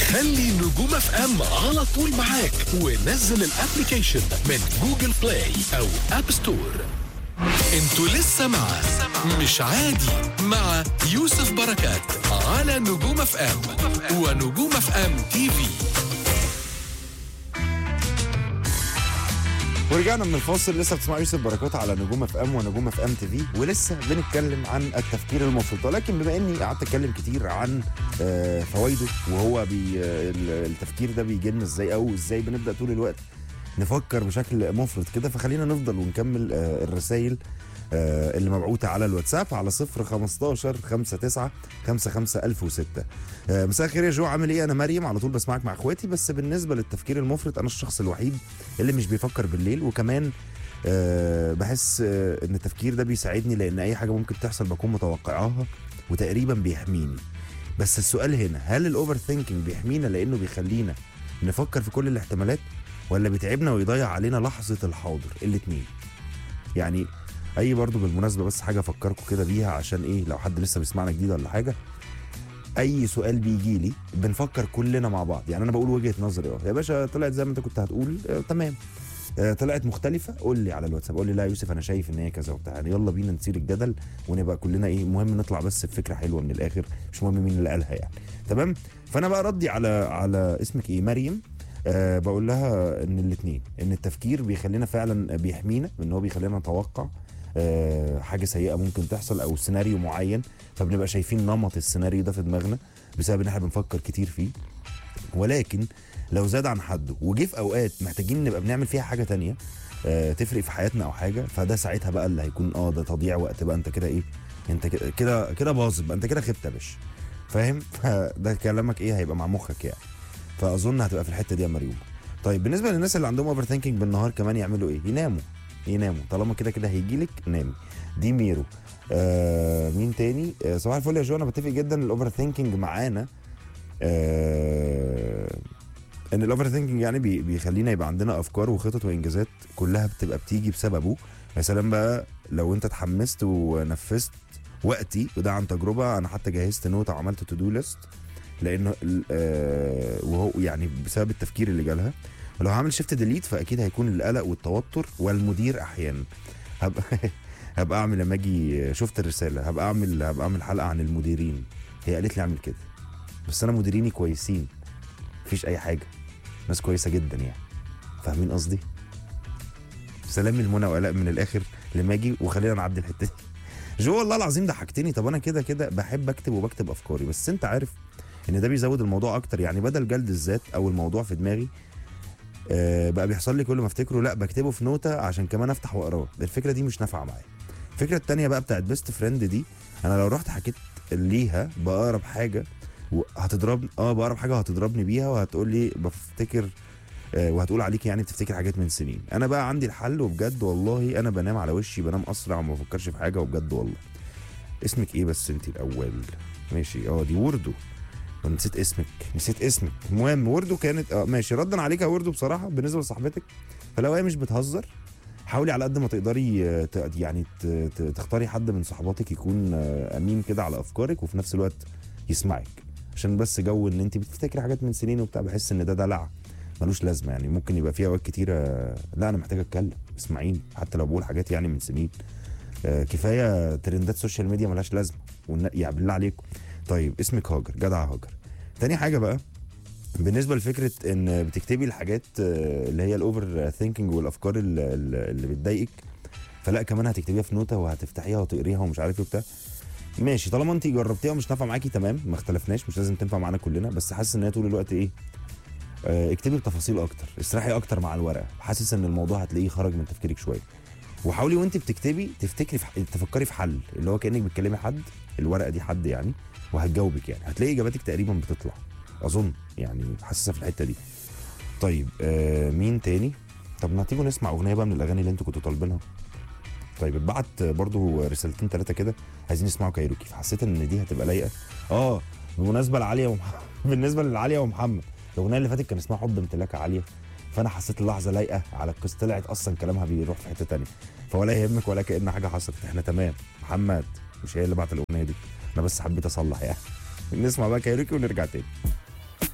خلي نجوم اف ام على طول معاك ونزل الابلكيشن من جوجل بلاي او اب ستور انتوا لسه مع مش عادي مع يوسف بركات على نجوم اف ام ونجوم اف ام تي في ورجعنا من الفاصل لسه بتسمع يوسف بركات على نجوم اف ام ونجوم اف ام تي في ولسه بنتكلم عن التفكير المفرط ولكن بما اني قعدت اتكلم كتير عن آه، فوائده وهو بي آه، ال- التفكير ده بيجي لنا ازاي او ازاي بنبدا طول الوقت نفكر بشكل مفرط كده فخلينا نفضل ونكمل آه، الرسائل آه، اللي مبعوثه على الواتساب على 0 15 59 55 1006 آه، مساء الخير يا جو عامل ايه انا مريم على طول بسمعك مع اخواتي بس بالنسبه للتفكير المفرط انا الشخص الوحيد اللي مش بيفكر بالليل وكمان آه، بحس آه، ان التفكير ده بيساعدني لان اي حاجه ممكن تحصل بكون متوقعاها وتقريبا بيحميني بس السؤال هنا هل الاوفر ثينكينج بيحمينا لانه بيخلينا نفكر في كل الاحتمالات ولا بيتعبنا ويضيع علينا لحظه الحاضر الاثنين يعني اي برضو بالمناسبه بس حاجه افكركم كده بيها عشان ايه لو حد لسه بيسمعنا جديد ولا حاجه اي سؤال بيجي لي بنفكر كلنا مع بعض يعني انا بقول وجهه نظري اه يا باشا طلعت زي ما انت كنت هتقول آه تمام آه طلعت مختلفه قول لي على الواتساب قول لي لا يا يوسف انا شايف ان هي كذا وبتاع يعني يلا بينا نثير الجدل ونبقى كلنا ايه المهم نطلع بس بفكره حلوه من الاخر مش مهم مين اللي قالها يعني تمام فانا بقى ردي على على اسمك ايه مريم أه بقول لها ان الاثنين ان التفكير بيخلينا فعلا بيحمينا ان هو بيخلينا نتوقع أه حاجه سيئه ممكن تحصل او سيناريو معين فبنبقى شايفين نمط السيناريو ده في دماغنا بسبب ان احنا بنفكر كتير فيه ولكن لو زاد عن حده وجه في اوقات محتاجين نبقى بنعمل فيها حاجه تانية آه، تفرق في حياتنا او حاجه فده ساعتها بقى اللي هيكون اه ده تضييع وقت بقى انت كده ايه انت كده- كده كده باظت بقى انت كده خبت يا باشا فاهم فده كلامك ايه هيبقى مع مخك يعني فاظن هتبقى في الحته دي يا مريوم طيب بالنسبه للناس اللي عندهم اوفر ثينكينج بالنهار كمان يعملوا ايه يناموا يناموا طالما كده كده هيجي لك نامي دي ميرو آه مين تاني آه صباح الفل يا جو انا بتفق جدا الاوفر ثينكينج معانا آه ان الاوفر ثينكينج يعني بي بيخلينا يبقى عندنا افكار وخطط وانجازات كلها بتبقى بتيجي بسببه يا سلام بقى لو انت اتحمست ونفذت وقتي وده عن تجربه انا حتى جهزت نوت وعملت تو دو ليست لانه ال- آه وهو يعني بسبب التفكير اللي جالها ولو هعمل شيفت ديليت فاكيد هيكون القلق والتوتر والمدير احيانا هبقى هبقى اعمل لما اجي شفت الرساله هبقى اعمل هبقى اعمل حلقه عن المديرين هي قالت لي اعمل كده بس انا مديريني كويسين مفيش اي حاجه ناس كويسه جدا يعني فاهمين قصدي سلام المنى وآلاء من الاخر لماجي وخلينا نعدي الحته دي جو والله العظيم ضحكتني طب انا كده كده بحب اكتب وبكتب افكاري بس انت عارف ان ده بيزود الموضوع اكتر يعني بدل جلد الذات او الموضوع في دماغي آه بقى بيحصل لي كل ما افتكره لا بكتبه في نوتة عشان كمان افتح واقراه الفكره دي مش نافعه معايا الفكره التانية بقى بتاعت بيست فريند دي انا لو رحت حكيت ليها بأقرب حاجه وهتضرب اه بأقرب حاجه هتضربني بيها وهتقول لي بفتكر آه، وهتقول عليك يعني بتفتكر حاجات من سنين انا بقى عندي الحل وبجد والله انا بنام على وشي بنام اسرع وما بفكرش في حاجه وبجد والله اسمك ايه بس انت الاول ماشي اه دي وردو أنا نسيت اسمك نسيت اسمك المهم وردو كانت اه ماشي ردا عليك يا وردو بصراحه بالنسبه لصاحبتك فلو هي مش بتهزر حاولي على قد ما تقدري آه، ت- يعني ت- ت- تختاري حد من صحباتك يكون آه، امين كده على افكارك وفي نفس الوقت يسمعك عشان بس جو ان انت بتفتكري حاجات من سنين وبتاع بحس ان ده دلع ملوش لازمه يعني ممكن يبقى في اوقات كتيره لا انا محتاج اتكلم اسمعيني حتى لو بقول حاجات يعني من سنين آه، كفايه ترندات سوشيال ميديا ملهاش لازمه والن- يعني بالله عليكم طيب اسمك هاجر جدع هاجر تاني حاجه بقى بالنسبه لفكره ان بتكتبي الحاجات آه، اللي هي الاوفر ثينكينج والافكار اللي, اللي بتضايقك فلا كمان هتكتبيها في نوته وهتفتحيها وتقريها ومش عارف ايه وبتاع ماشي طالما انت جربتيها ومش نافعه معاكي تمام ما اختلفناش مش لازم تنفع معانا كلنا بس حاسس ان هي طول الوقت ايه آه، اكتبي بتفاصيل اكتر اسرحي اكتر مع الورقه حاسس ان الموضوع هتلاقيه خرج من تفكيرك شويه وحاولي وانت بتكتبي تفتكري في ح- تفكري في حل اللي هو كانك بتكلمي حد الورقه دي حد يعني وهتجاوبك يعني هتلاقي اجاباتك تقريبا بتطلع اظن يعني حاسسها في الحته دي طيب آه مين تاني طب ما تيجوا نسمع اغنيه بقى من الاغاني اللي انتوا كنتوا طالبينها طيب اتبعت برضو رسالتين ثلاثه كده عايزين يسمعوا كايروكي فحسيت ان دي هتبقى لايقه اه بالمناسبه لعاليه ومحمد بالنسبه لعاليه ومحمد الاغنيه اللي فاتت كان اسمها حب امتلاك عاليه فانا حسيت اللحظه لايقه على القصه طلعت اصلا كلامها بيروح في حته تانية فولا يهمك ولا كأن حاجه حصلت احنا تمام محمد مش هي اللي بعت الاغنيه دي انا بس حبيت اصلح يعني نسمع بقى كايروكي ونرجع تاني